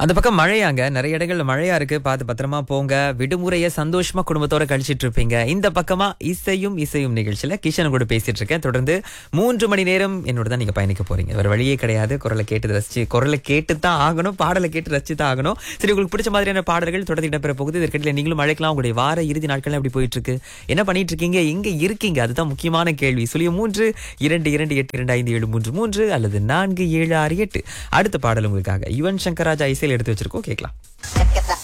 அந்த பக்கம் மழையாங்க நிறைய இடங்கள்ல மழையா இருக்கு பார்த்து பத்திரமா போங்க விடுமுறையை சந்தோஷமா குடும்பத்தோட கழிச்சிட்டு இருப்பீங்க இந்த பக்கமா இசையும் இசையும் நிகழ்ச்சியில கிஷன் கூட பேசிட்டு இருக்கேன் தொடர்ந்து மூன்று மணி நேரம் என்னோட தான் நீங்க பயணிக்க போறீங்க வேற வழியே கிடையாது குரலை கேட்டு ரசிச்சு குரலை கேட்டு தான் ஆகணும் பாடலை கேட்டு ரசிச்சு தான் ஆகணும் சரி உங்களுக்கு பிடிச்ச மாதிரியான பாடல்கள் தொடர்ந்து இடம்பெற போகுது இதற்கிடையில நீங்களும் அழைக்கலாம் உங்களுடைய வார இறுதி நாட்கள் எப்படி போயிட்டு இருக்கு என்ன பண்ணிட்டு இருக்கீங்க எங்க இருக்கீங்க அதுதான் முக்கியமான கேள்வி சுழிய மூன்று இரண்டு இரண்டு எட்டு இரண்டு ஐந்து ஏழு மூன்று மூன்று அல்லது நான்கு ஏழு ஆறு எட்டு அடுத்த பாடல் உங்களுக்காக யுவன் சங்கர் ராஜா இசையில் எடுத்து வச்சிருக்கோம் கேட்கலாம்